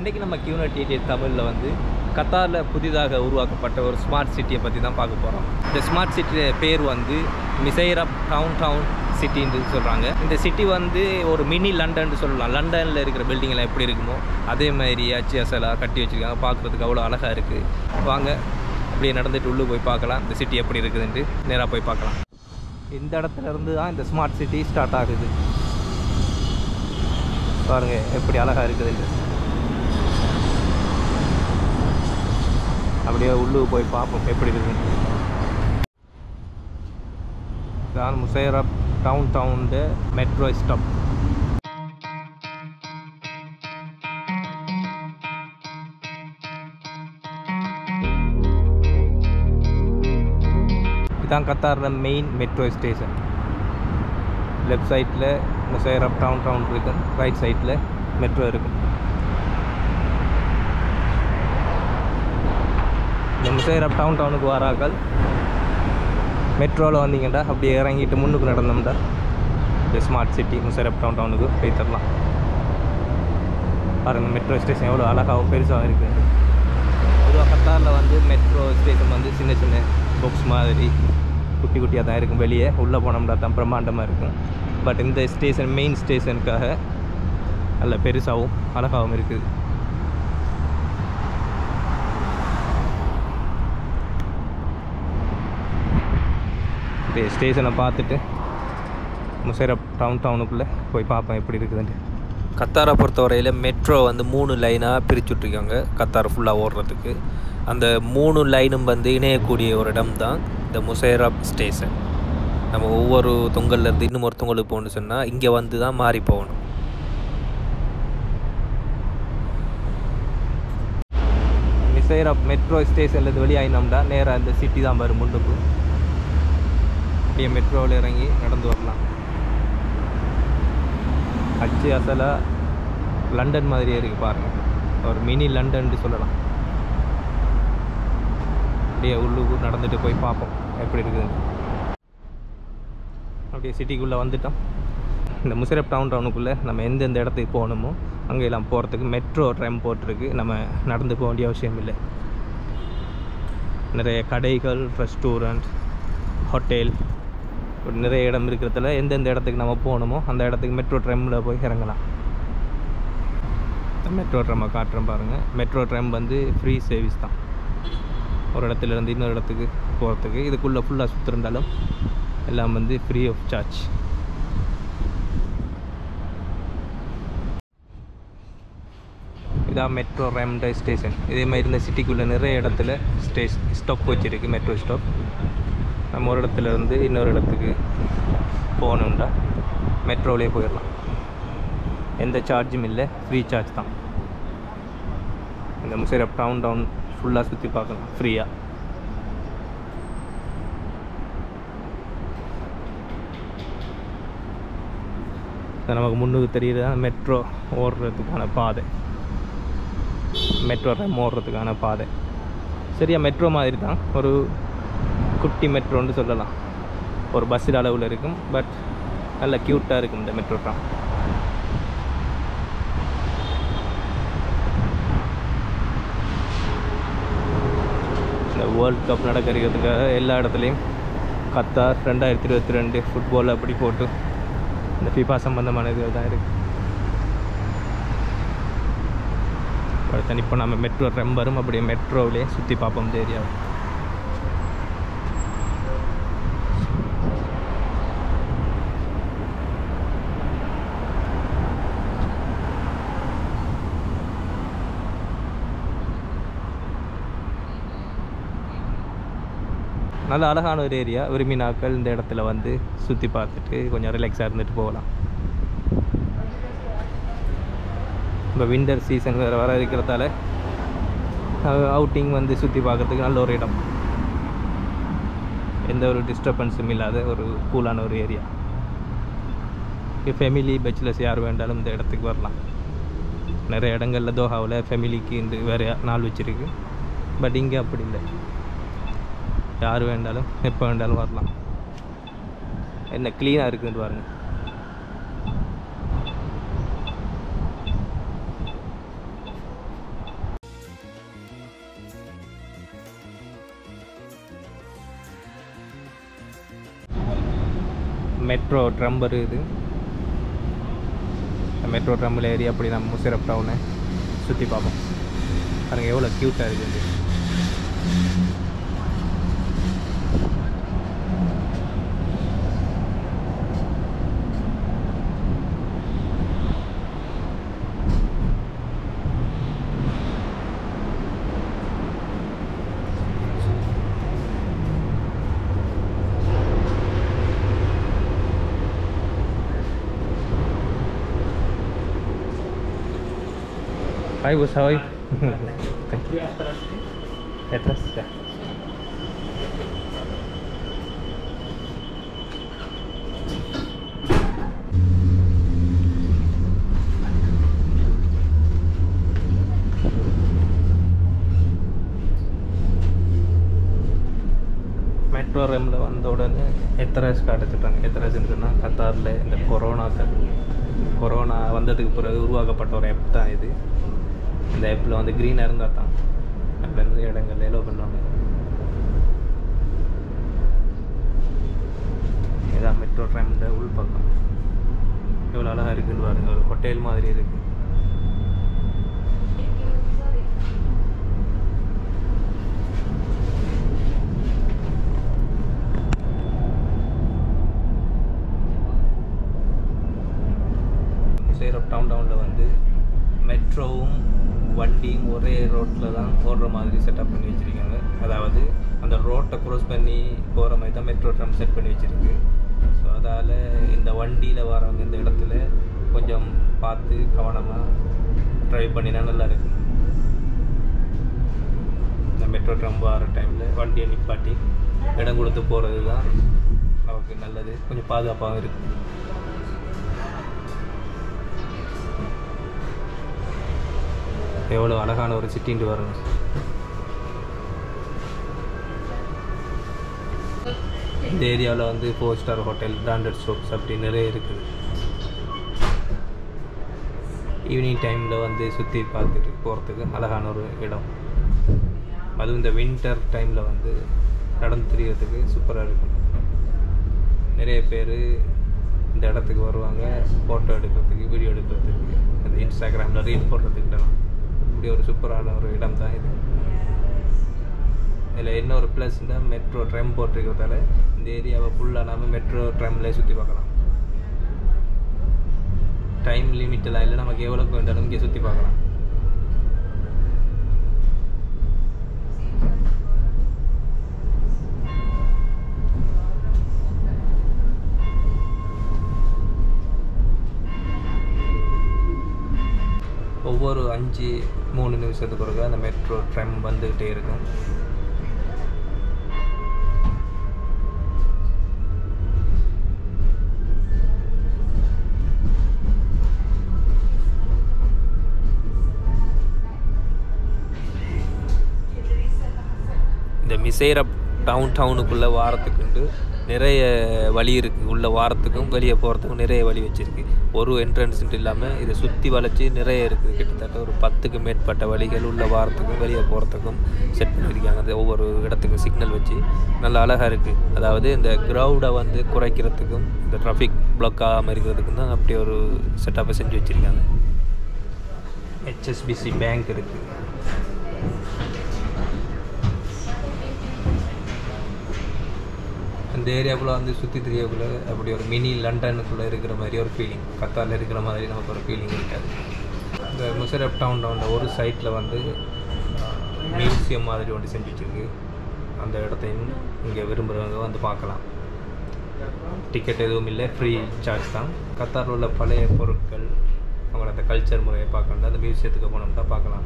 இன்றைக்கி நம்ம கியூனிட்டி தமிழில் வந்து கத்தாரில் புதிதாக உருவாக்கப்பட்ட ஒரு ஸ்மார்ட் சிட்டியை பற்றி தான் பார்க்க போகிறோம் இந்த ஸ்மார்ட் சிட்டி பேர் வந்து மிசைரப் டவுன் டவுன் சிட்டின்னு சொல்கிறாங்க இந்த சிட்டி வந்து ஒரு மினி லண்டன் சொல்லலாம் லண்டனில் இருக்கிற பில்டிங்லாம் எப்படி இருக்குமோ அதே மாதிரி அச்சியாசலாக கட்டி வச்சுருக்காங்க பார்க்குறதுக்கு அவ்வளோ அழகாக இருக்குது வாங்க அப்படியே நடந்துட்டு உள்ளே போய் பார்க்கலாம் இந்த சிட்டி எப்படி இருக்குதுன்ட்டு நேராக போய் பார்க்கலாம் இந்த இடத்துல இருந்து தான் இந்த ஸ்மார்ட் சிட்டி ஸ்டார்ட் ஆகுது பாருங்க எப்படி அழகாக இருக்குது அப்படியே உள்ளுக்கு போய் பார்ப்போம் எப்படி இருக்குது தான் Msheireb downtown downtown metro stop இதான் கத்தாரில் மெயின் மெட்ரோ ஸ்டேஷன் லெஃப்ட் சைடில் முசைரப் டவுன் டவுன் இருக்கு ரைட் சைடில் மெட்ரோ இருக்கு இந்த முசைரப் டவுன் டவுனுக்கு வராக்கள் மெட்ரோவில் வந்தீங்கடா அப்படியே இறங்கிட்டு முன்னுக்கு நடந்தோம்டா இந்த ஸ்மார்ட் சிட்டி முசைரப் டவுன் டவுனுக்கு போய் தரலாம் பாருங்கள் மெட்ரோ ஸ்டேஷன் எவ்வளோ அழகாகவும் பெருசாக இருக்குது பொதுவாக கத்தாரில் வந்து மெட்ரோ ஸ்டேஷன் வந்து சின்ன சின்ன பாக்ஸ் மாதிரி குட்டி குட்டியாக தான் இருக்கும் வெளியே உள்ளே போனோம்னா தான் பிரம்மாண்டமாக இருக்கும் பட் இந்த ஸ்டேஷன் மெயின் ஸ்டேஷனுக்காக நல்ல பெருசாகவும் அழகாகவும் இருக்குது இந்த ஸ்டேஷனை பார்த்துட்டு முசைரப் டவுன் டவுனுக்குள்ளே போய் பார்ப்பேன் எப்படி இருக்குதுன்ட்டு கத்தாரை பொறுத்தவரையில் மெட்ரோ வந்து மூணு லைனாக பிரிச்சுட்ருக்காங்க கத்தார் ஃபுல்லாக ஓடுறதுக்கு அந்த மூணு லைனும் வந்து இணையக்கூடிய ஒரு இடம் தான் இந்த முசைரப் ஸ்டேஷன் நம்ம ஒவ்வொரு தொங்கல்லேருந்து இன்னும் ஒரு தொங்கலுக்கு போகணும்னு சொன்னால் இங்கே வந்து தான் மாறி போகணும் மிசைரப் மெட்ரோ ஸ்டேஷன்லேருந்து வெளியாயினோம்னா நேராக இந்த சிட்டி தான் வரும் முன்னுக்கு அப்படியே மெட்ரோவில் இறங்கி நடந்து வரலாம் அச்சு அசலாக லண்டன் மாதிரியே இருக்குது பாருங்கள் ஒரு மினி லண்டன் சொல்லலாம் அப்படியே உள்ளுக்கு நடந்துட்டு போய் பார்ப்போம் எப்படி இருக்குதுன்னு அப்படியே சிட்டிக்குள்ளே வந்துட்டோம் இந்த முசரப் டவுன் டவுனுக்குள்ளே நம்ம எந்தெந்த இடத்துக்கு போகணுமோ அங்கே எல்லாம் போகிறதுக்கு மெட்ரோ ட்ரெம் போட்டிருக்கு நம்ம நடந்து போக வேண்டிய அவசியம் இல்லை நிறைய கடைகள் ரெஸ்டாரண்ட் ஹோட்டல் இப்படி நிறைய இடம் இருக்கிறதுல எந்தெந்த இடத்துக்கு நம்ம போகணுமோ அந்த இடத்துக்கு மெட்ரோ ட்ரெம்மில் போய் இறங்கலாம் மெட்ரோ ட்ரெம்மை காட்டுறேன் பாருங்கள் மெட்ரோ ட்ரெம் வந்து ஃப்ரீ சர்வீஸ் தான் ஒரு இடத்துல இருந்து இன்னொரு இடத்துக்கு போகிறதுக்கு இதுக்குள்ளே ஃபுல்லாக சுற்றுருந்தாலும் எல்லாம் வந்து ஃப்ரீ ஆஃப் சார்ஜ் இதான் மெட்ரோ ரெம்டை ஸ்டேஷன் இதே மாதிரி இந்த சிட்டிக்குள்ளே நிறைய இடத்துல ஸ்டேஷ் ஸ்டாப் வச்சுருக்கு மெட்ரோ ஸ்டாப் நம்ம ஒரு இடத்துல இருந்து இன்னொரு இடத்துக்கு போகணுண்டா மெட்ரோவிலே போயிடலாம் எந்த சார்ஜும் இல்லை ஃப்ரீ சார்ஜ் தான் இந்த முசைரப் டவுன் டவுன் ஃபுல்லாக சுற்றி பார்க்கலாம் ஃப்ரீயாக நமக்கு முன்னுக்கு தெரியுது மெட்ரோ ஓடுறதுக்கான பாதை மெட்ரோ ரேம் ஓடுறதுக்கான பாதை சரியா மெட்ரோ மாதிரி தான் ஒரு குட்டி மெட்ரோன்னு சொல்லலாம் ஒரு பஸ்ஸில் அளவில் இருக்கும் பட் நல்ல க்யூட்டாக இருக்கும் இந்த மெட்ரோ ட்ராம் இந்த வேர்ல்ட் கப் நடக்கிறதுக்காக எல்லா இடத்துலையும் கத்தார் ரெண்டாயிரத்தி இருபத்தி ரெண்டு ஃபுட்பால் அப்படி போட்டு இந்த ஃபிஃபா சம்மந்தமான இது தான் இருக்குது அடுத்த இப்போ நம்ம மெட்ரோ ரெம்பரும் அப்படியே மெட்ரோவிலே சுற்றி பார்ப்போம் இந்த ஏரியாவை நல்ல அழகான ஒரு ஏரியா விரும்பினாக்கள் இந்த இடத்துல வந்து சுற்றி பார்த்துட்டு கொஞ்சம் ரிலாக்ஸாக இருந்துட்டு போகலாம் இப்போ விண்டர் சீசன் வேறு வர இருக்கிறதால அவுட்டிங் வந்து சுற்றி பார்க்கறதுக்கு நல்ல ஒரு இடம் எந்த ஒரு டிஸ்டர்பன்ஸும் இல்லாத ஒரு கூலான ஒரு ஏரியா ஃபேமிலி பேச்சுலர்ஸ் யார் வேண்டாலும் இந்த இடத்துக்கு வரலாம் நிறைய இடங்களில் தோஹாவில் ஃபேமிலிக்கு இந்த வேறு நாள் வச்சுருக்கு பட் இங்கே அப்படி இல்லை யார் வேண்டாலும் எப்போ வேண்டாலும் வரலாம் என்ன க்ளீனாக இருக்குன்னு பாருங்க மெட்ரோ ட்ரம் வருது மெட்ரோ ட்ரம்மில் ஏறி அப்படி நம்ம முசிரப் டவுனை சுற்றி பார்ப்போம் பாருங்க எவ்வளோ க்யூட்டாக இருக்குது Hi, Bus, how are you? Thank you. Atrás, ya. Metro ரெமில் வந்த உடனே எத்தராஸ் காட்டுச்சுட்டாங்க எத்தராஸ்ன்னு சொன்னால் கத்தாரில் இந்த கொரோனாக்கள் கொரோனா வந்ததுக்கு பிறகு உருவாக்கப்பட்ட ஒரு ஆப் தான் இது இந்த ஆப்பில் வந்து க்ரீனாக இருந்தால் தான் ஆப்பில் நிறைய இடங்கள் எலோ பண்ணுவாங்க இதான் மெட்ரோ ட்ரெயினோட உள் பக்கம் எவ்வளோ அழகாக இருக்குன்னு பாருங்க ஒரு ஹோட்டல் மாதிரி இருக்குது சேரப் டவுன் டவுனில் வந்து மெட்ரோவும் வண்டியும் ஒரே ரோட்டில் தான் ஓடுற மாதிரி செட்டப் பண்ணி வச்சுருக்காங்க அதாவது அந்த ரோட்டை க்ரோஸ் பண்ணி போகிற மாதிரி தான் மெட்ரோ ட்ரம் செட் பண்ணி வச்சுருக்கு ஸோ அதால் இந்த வண்டியில் வரவங்க இந்த இடத்துல கொஞ்சம் பார்த்து கவனமாக ட்ரைவ் பண்ணினா நல்லா இருக்கும் இந்த மெட்ரோ ட்ரம் வர டைமில் வண்டியை நிப்பாட்டி இடம் கொடுத்து போகிறது தான் நமக்கு நல்லது கொஞ்சம் பாதுகாப்பாகவும் இருக்குது எவ்வளோ அழகான ஒரு சிட்டின்ட்டு வருங்க இந்த ஏரியாவில் வந்து four star hotel branded shops அப்படி நிறைய இருக்குது ஈவினிங் டைமில் வந்து சுற்றி பார்த்துட்டு போகிறதுக்கு அழகான ஒரு இடம் அதுவும் இந்த வின்டர் டைமில் வந்து நடந்து திரியறதுக்கு சூப்பராக இருக்கும் நிறைய பேர் இந்த இடத்துக்கு வருவாங்க ஃபோட்டோ எடுக்கிறதுக்கு வீடியோ எடுக்கிறதுக்கு அந்த இன்ஸ்டாகிராமில் ரீல் போடுறதுக்கிட்டலாம் இப்படி ஒரு சூப்பரான ஒரு இடம் தான் இது இதில் என்ன ஒரு ப்ளஸ்னால் மெட்ரோ ட்ரெம் போட்டிருக்கிறதால இந்த ஏரியாவை ஃபுல்லாக நம்ம மெட்ரோ ட்ரெம்லேயே சுற்றி பார்க்கலாம் டைம் லிமிட்டெல்லாம் இல்லை நமக்கு எவ்வளோக்கு வேண்டாலும் இங்கே சுற்றி பார்க்கலாம் ஒவ்வொரு அஞ்சு மூணு நிமிஷத்துக்கு ஒருக்கா அந்த மெட்ரோ ட்ரெம் வந்துக்கிட்டே இருக்கும் இந்த மிசேரப் டவுன் டவுனுக்குள்ளே வாரத்துக்குண்டு நிறைய வழி இருக்குது உள்ளே வாரத்துக்கும் வெளியே போகிறதுக்கும் நிறைய வழி வச்சுருக்கு ஒரு என்ட்ரன்ஸ்ன்ட்டு இல்லாமல் இதை சுற்றி வளைச்சி நிறைய இருக்குது கிட்டத்தட்ட ஒரு பத்துக்கு மேற்பட்ட வழிகள் உள்ள வாரத்துக்கும் வெளியே போகிறதுக்கும் செட் பண்ணியிருக்காங்க அந்த ஒவ்வொரு இடத்துக்கும் சிக்னல் வச்சு நல்லா அழகாக இருக்குது அதாவது இந்த க்ரௌடை வந்து குறைக்கிறதுக்கும் இந்த ட்ராஃபிக் பிளாக் ஆகாமல் இருக்கிறதுக்கும் தான் அப்படி ஒரு செட்டப்பை செஞ்சு வச்சுருக்காங்க ஹெச்எஸ்பிசி பேங்க் இருக்குது அந்த ஏரியாக்குள்ளே வந்து சுற்றி தெரியக்குள்ளே அப்படி ஒரு மினி லண்டனுக்குள்ளே இருக்கிற மாதிரி ஒரு ஃபீலிங் கத்தாரில் இருக்கிற மாதிரி நமக்கு ஒரு ஃபீலிங் இருக்காது இந்த முசரப் டவுன் டவுனில் ஒரு சைட்டில் வந்து மியூசியம் மாதிரி ஒன்று செஞ்சு வச்சுருக்கு அந்த இடத்தையும் இங்கே விரும்புகிறவங்க வந்து பார்க்கலாம் டிக்கெட் எதுவும் இல்லை ஃப்ரீ சார்ஜ் தான் கத்தாரில் உள்ள பழைய பொருட்கள் அவங்களோட அந்த கல்ச்சர் முறையை பார்க்கணும் அந்த மியூசியத்துக்கு போனோம்னா பார்க்கலாம்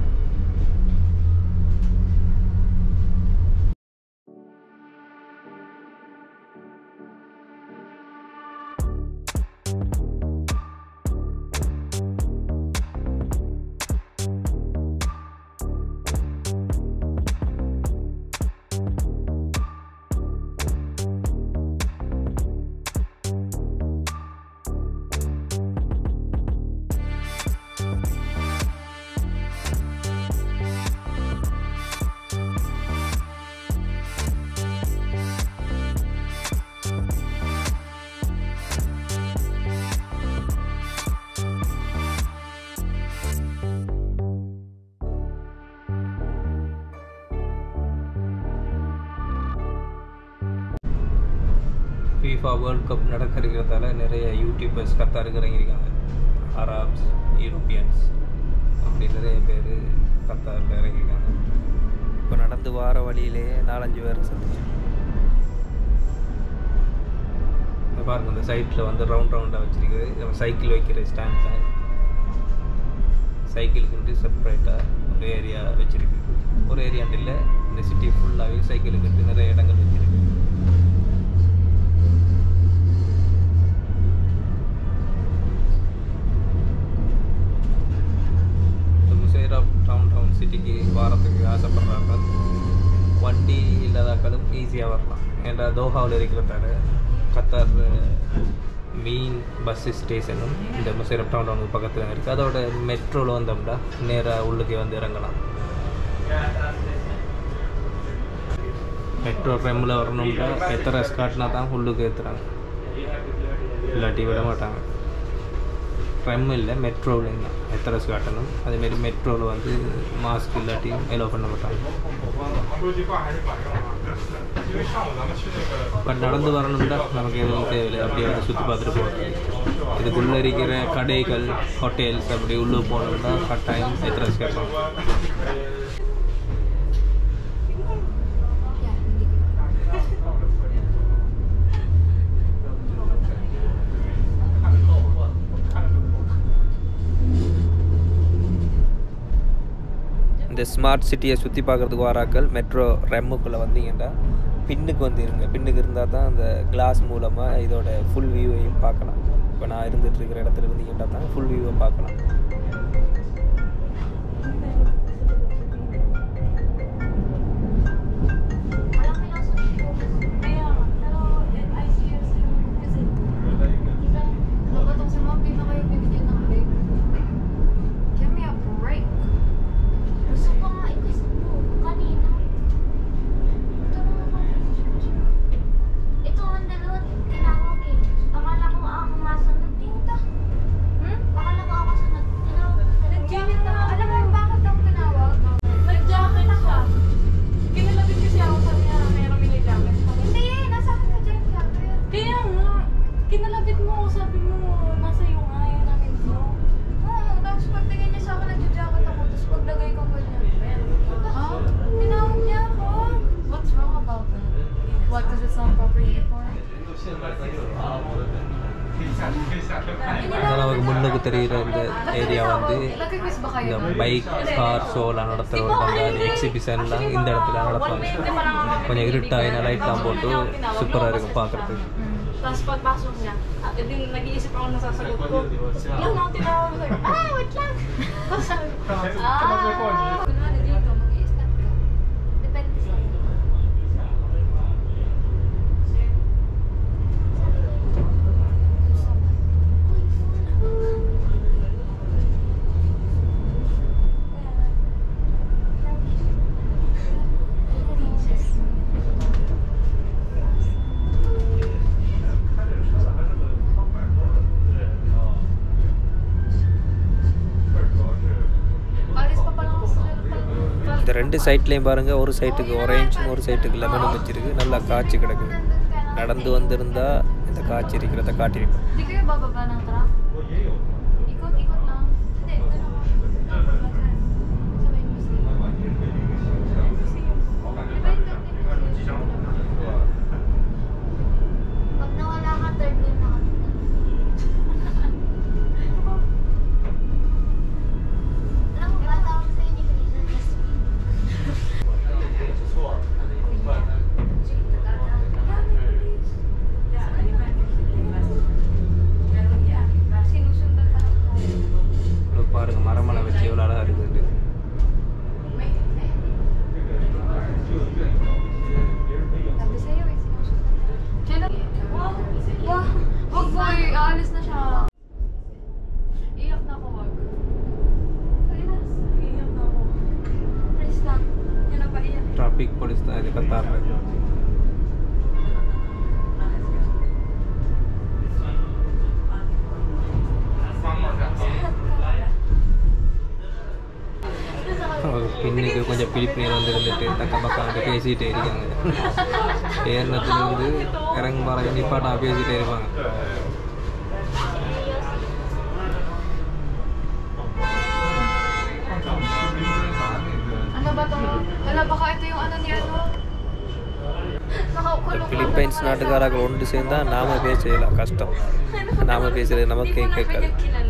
ஃபீஃபா வேர்ல்ட் கப் நடக்கிறதால நிறைய யூடியூபர்ஸ் கத்தாருக்கு இறங்கியிருக்காங்க அராப்ஸ் யூரோப்பியன்ஸ் அப்படி நிறைய பேர் கத்தாரில் இறங்கியிருக்காங்க இப்போ நடந்து வார வழியிலே நாலஞ்சு பேரை சந்திச்சோம் இந்த பாருங்க இந்த சைட்டில் வந்து ரவுண்ட் ரவுண்டாக வச்சிருக்குது நம்ம சைக்கிள் வைக்கிற ஸ்டாண்டில் சைக்கிளுக்கு செப்பரேட்டாக ஒரு ஏரியா வச்சிருக்கு ஒரு ஏரியாண்டு இல்லை இந்த சிட்டி ஃபுல்லாகவே சைக்கிளுக்கு நிறைய இடங்கள் வச்சிருக்கு முசைரா டவுன் டவுன் சிட்டிக்கு வாரத்துக்கு ஆசைப்படுறாங்க வண்டி இல்லாதாக்களும் ஈஸியாக வரலாம் ஏன்னா தோஹாவில் இருக்கிறதால கத்தார் மெயின் பஸ் ஸ்டேஷனும் இந்த முசைரப் டவுன் டவுனுக்கு பக்கத்தில் இருக்குது அதோட மெட்ரோவில் வந்தோம்னா நேராக உள்ளுக்கே வந்து இறங்கலாம் மெட்ரோ ட்ரெம்மில் வரணும்னா எத்தனை ஸ்காட்னா தான் உள்ளுக்கு ஏற்றுறாங்க இல்லாட்டி விட மாட்டாங்க ட்ரெம் இல்லை மெட்ரோவில் இல்லை எத்தனை காட்டணும் அதேமாரி மெட்ரோவில் வந்து மாஸ்க் இல்லாட்டியும் எலோ பண்ண மாட்டாங்க பட் நடந்து வரணும்னா நமக்கு எதுவும் தேவையில்லை அப்படியே வந்து சுற்றி பார்த்துட்டு போகிறது இதுக்குள்ளே இருக்கிற கடைகள் ஹோட்டல்ஸ் அப்படி உள்ளே போனோம்னா கட்டாயம் எத்தனை கேட்பாங்க இந்த ஸ்மார்ட் சிட்டியை சுற்றி பார்க்குறதுக்கு வராக்கள் மெட்ரோ ரெம்முக்குள்ளே வந்தீங்கன்னா பின்னுக்கு வந்துருங்க பின்னுக்கு இருந்தால் தான் அந்த கிளாஸ் மூலமாக இதோட ஃபுல் வியூவையும் பார்க்கலாம் இப்போ நான் இருந்துட்டு இருக்கிற இடத்துல இருந்தீங்கன்னா தான் ஃபுல் வியூவை பார்க்கலாம் Ito ang dalawa tinawag eh. Akala ko ako masunod eh. Hmm? Akala ko ako sunod. Tinawag ko dalawa. Nag-jacket na. Alam mo bakit ako tinawag? Nag-jacket siya. Kinalabit kasi ako sabi niya na mayroong mini-jacket. Hindi, nasa akin na dyan ka. Kaya nga, kinalabit mo, sabi mo, nasa iyo nga yung namin mo. Oo, tapos pagtingin niya sa akin, nag-jacket ako. Tapos paglagay ko ganyan. Ha? Tinawag niya ako. What's wrong about that? What, because it's not proper uniform? நமக்கு முன்னுக்கு தெரிகிற இந்த area வந்து Nag-request ba kayo? இந்த bike car ஷோலாம் நடத்துகிறவங்க அந்த எக்ஸிபிஷன்லாம் இந்த இடத்துல நடத்துவாங்க கொஞ்சம் இருட்டாக லைட்லாம் போட்டு சூப்பராக இருக்கும் பார்க்குறதுக்கு Tapos pagpasok niya, at hindi nag-iisip ako na sasagot ko. Yan ako tinawag ko. Ah, wait lang! Tapos sabi ko, ah! Kunwari dito, mag-i-stop ka. Depende sa'yo. Paris pa pala ako sa இந்த ரெண்டு சைட்லேயும் பாருங்கள் ஒரு சைட்டுக்கு ஆரஞ்சும் ஒரு சைட்டுக்கு லெமனும் வச்சிருக்கு நல்லா காய்ச்சி கிடக்குது நடந்து வந்திருந்தா இந்த காய்ச்சி இருக்கிறத காட்டியிருக்கோம் Hindi kayo bababa ng truck? Ikot-ikot lang. Hindi, ito lang. Sa may museum. Di ba yung Captain Museum? Pag nawala ka, third wheel na kami. Alam mo ba, tawag sa inyo Lisa, yes, Sinusundan pa lang tayo. இப்போ பாருங்க மரமெல்லாம் வச்சு எவ்வளோ அழகாக இருக்குது Sabi sa'yo eh, sinusundan tayo. Kailan? Wow! Wow! Wag boy, aalis na siya. Iyak na ako, wag. Sige na. Iyak na ako. Please lang. Yan na pa iyak. Traffic police தான் இது கத்தாரில் பின்னுக்கு கொஞ்சம் பிலிப்பினியர் வந்து இருந்துட்டு தக்க பக்கம் வந்து பேசிகிட்டே இருக்காங்க ஏறினத்துலேருந்து இறங்கு மரம் நிப்பாட்டா பேசிகிட்டே இருப்பாங்க Ano ba to? Wala baka ito yung ano ni ano? Nakakulong Philippines நாட்டுக்காரர்கள் ஒன்று சேர்ந்தால் நாம பேசலாம் கஷ்டம் நாம பேசுறது நமக்கே கேட்காது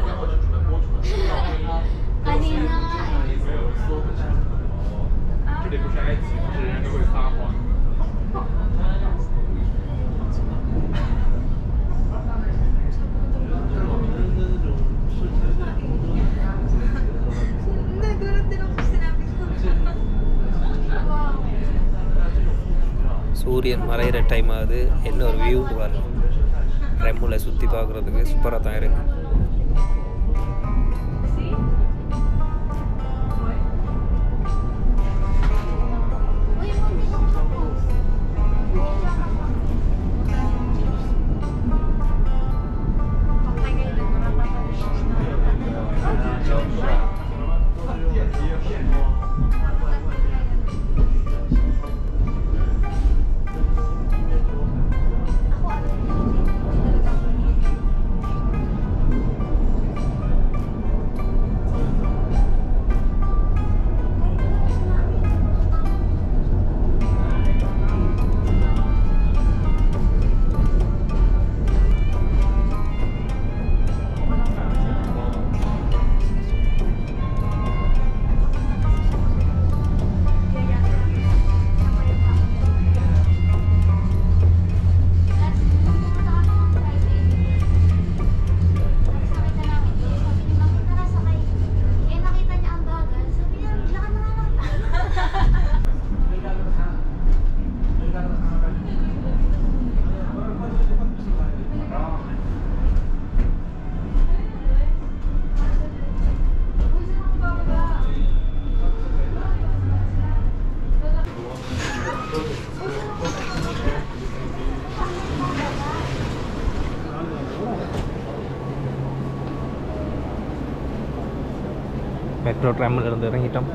Kanina nga eh. Nagulat din ako sa sinabi ko. Wow. சூரியன் மறையிற டைம் ஆகுது என்ன ஒரு வியூன்னு பாருங்க ரெம்புல சுற்றி பார்க்குறதுக்கு சூப்பராக தான் இருக்கு See? Uy, munti ka tapos. Hindi siya Patay kayo ng mga Ako ano Eh, nakita niya ang bagal. Sabi niya, lakad na nga lang. Metro ட்ராமில் இருந்து இறங்கிட்டோம்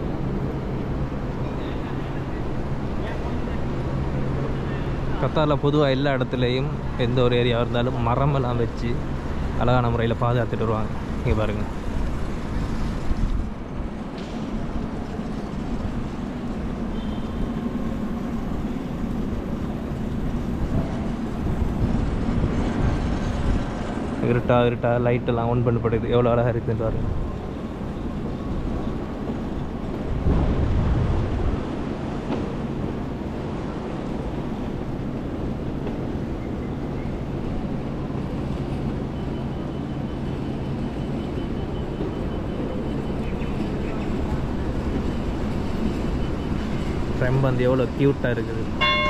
கத்தாரில் பொதுவாக எல்லா இடத்துலையும் எந்த ஒரு ஏரியா இருந்தாலும் மரமெல்லாம் வச்சு அழகான முறையில் பாதுகாத்துட்டு வருவாங்க இங்கே பாருங்கள் இருட்டா இருட்டா லைட்டெல்லாம் ஆன் பண்ணப்படுது எவ்வளோ அழகாக இருக்குன்னு பாருங்க ட்ரெம் வந்து எவ்வளோ க்யூட்டாக இருக்குது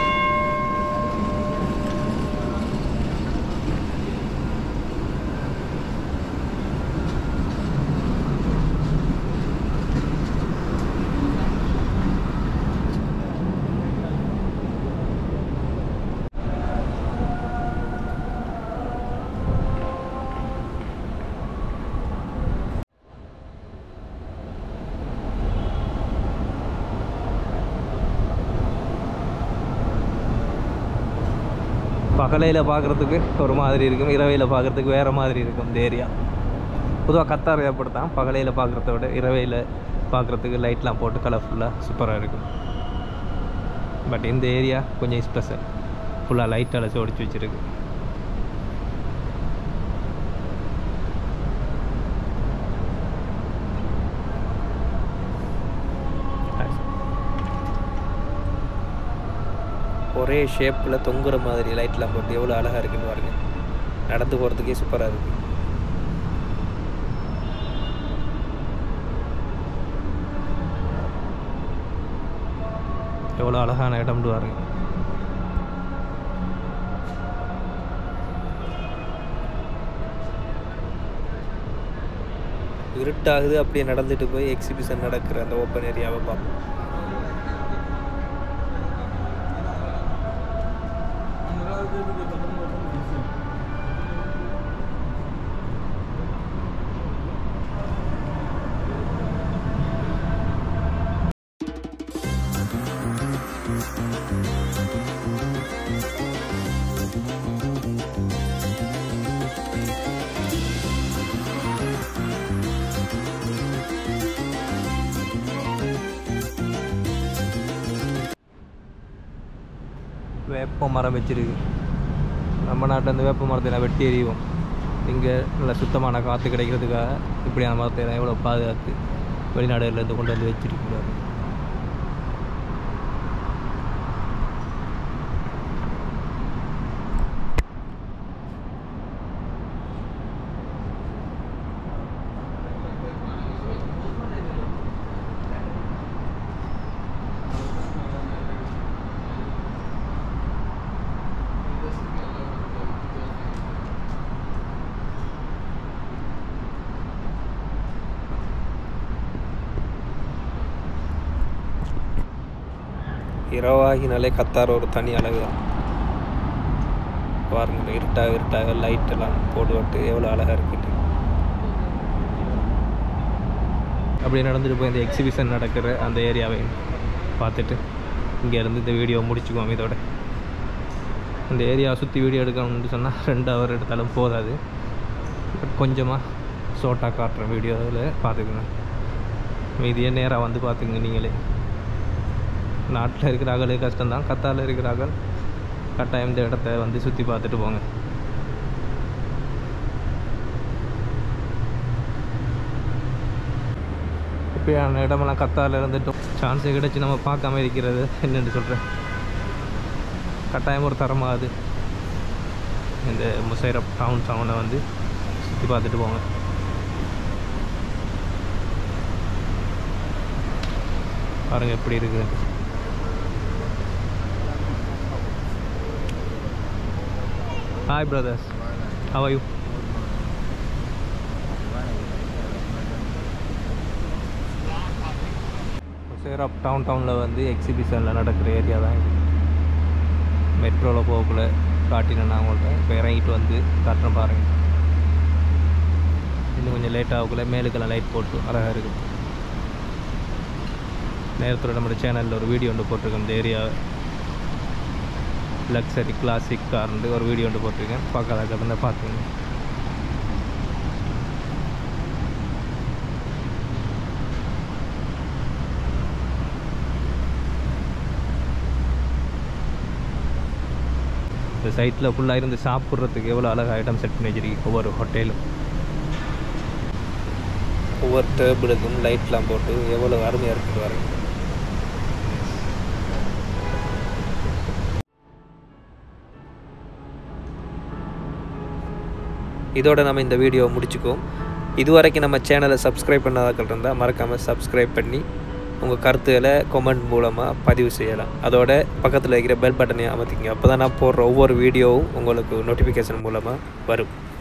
பகலையில் பார்க்குறதுக்கு ஒரு மாதிரி இருக்கும் இரவையில் பார்க்குறதுக்கு வேறு மாதிரி இருக்கும் இந்த ஏரியா பொதுவாக கத்தார் ஏற்படுத்தான் பகலையில் பார்க்குறத விட இரவையில் பார்க்குறதுக்கு லைட்லாம் போட்டு கலர்ஃபுல்லாக சூப்பராக இருக்கும் பட் இந்த ஏரியா கொஞ்சம் ஸ்பெஷல் ஃபுல்லாக லைட் அழைச்சி ஒடிச்சு வச்சுருக்கு ஒரே ஷேப்பில் தொங்குற மாதிரி லைட்லாம் போட்டு எவ்வளோ அழகாக இருக்குன்னு பாருங்க நடந்து போகிறதுக்கே சூப்பராக இருக்குது எவ்வளோ அழகான இடம்னு பாருங்க இருட்டாகுது அப்படியே நடந்துட்டு போய் எக்ஸிபிஷன் நடக்கிற அந்த ஓப்பன் ஏரியாவை பார்ப்போம் வேப்ப மரம் வச்சிருக்கு நம்ம நாட்டில் இந்த வேப்ப மரத்தை எல்லாம் வெட்டி எறிவோம் இங்கே நல்ல சுத்தமான காற்று கிடைக்கிறதுக்காக இப்படியான மரத்தை எல்லாம் எவ்வளோ பாதுகாத்து வெளிநாடுகள்லேருந்து கொண்டு வந்து வச்சிருக்கிறாரு இரவாகினாலே கத்தார் ஒரு தனி அழகு தான் பாருங்க இருட்டாக இருட்டாக லைட் எல்லாம் போட்டுவிட்டு எவ்வளோ அழகாக இருக்குது அப்படியே நடந்துட்டு போய் இந்த எக்ஸிபிஷன் நடக்கிற அந்த ஏரியாவை பார்த்துட்டு இங்கேருந்து இந்த வீடியோ முடிச்சுக்குவோம் இதோட இந்த ஏரியாவை சுற்றி வீடியோ எடுக்கணும்னு சொன்னால் ரெண்டு ஹவர் எடுத்தாலும் போதாது பட் கொஞ்சமாக ஷோட்டாக காட்டுற வீடியோ அதில் பார்த்துக்குங்க மீதியே நேராக வந்து பார்த்துங்க நீங்களே நாட்டில் இருக்கிறாங்களே கஷ்டம்தான் கத்தாரில் இருக்கிறார்கள் கட்டாயம் இந்த இடத்த வந்து சுற்றி பார்த்துட்டு போங்க இப்படியான இடமெல்லாம் கத்தாரில் இருந்துட்டும் சான்ஸே கிடச்சி நம்ம பார்க்காம இருக்கிறது என்னென்னு சொல்கிறேன் கட்டாயம் ஒரு தரமாகுது இந்த முசைரப் டவுன் டவுனை வந்து சுற்றி பார்த்துட்டு போங்க பாருங்க எப்படி இருக்குது hi brothers how you Msheireb downtown டவுனில் வந்து எக்ஸிபிஷனில் நடக்கிற ஏரியா தான் இது மெட்ரோவில் போகக்குள்ள காட்டினேன் நான் உங்கள்கிட்ட இப்போ இறங்கிட்டு வந்து காட்டுறேன் பாருங்கள் இன்னும் கொஞ்சம் லேட் ஆகக்குள்ள மேலுக்கெல்லாம் லைட் போட்டு அழகாக இருக்குது நேரத்தில் நம்மளோட சேனலில் ஒரு வீடியோ ஒன்று போட்டிருக்கேன் இந்த ஏரியா லக்ஸரி கிளாசிக் கார்னு ஒரு வீடியோ ஒன்று போட்டிருக்கேன் பார்க்காத இருந்தால் பார்த்துங்க இந்த சைட்டில் ஃபுல்லாக இருந்து சாப்பிட்றதுக்கு எவ்வளோ அழகாக ஐட்டம் செட் பண்ணி வச்சிருக்கு ஒவ்வொரு ஹோட்டலும் ஒவ்வொரு டேபிளுக்கும் லைட்லாம் போட்டு எவ்வளோ அருமையாக இருக்குது பாருங்க இதோட நம்ம இந்த வீடியோவை முடிச்சுக்குவோம் இதுவரைக்கும் நம்ம சேனலை சப்ஸ்கிரைப் பண்ணாதாக்கள் இருந்தால் மறக்காமல் சப்ஸ்கிரைப் பண்ணி உங்கள் கருத்துக்களை கமெண்ட் மூலமாக பதிவு செய்யலாம் அதோட பக்கத்தில் இருக்கிற பெல் பட்டனை அமர்த்திங்க அப்போ தான் நான் போடுற ஒவ்வொரு வீடியோவும் உங்களுக்கு நோட்டிஃபிகேஷன் மூலமாக வரும்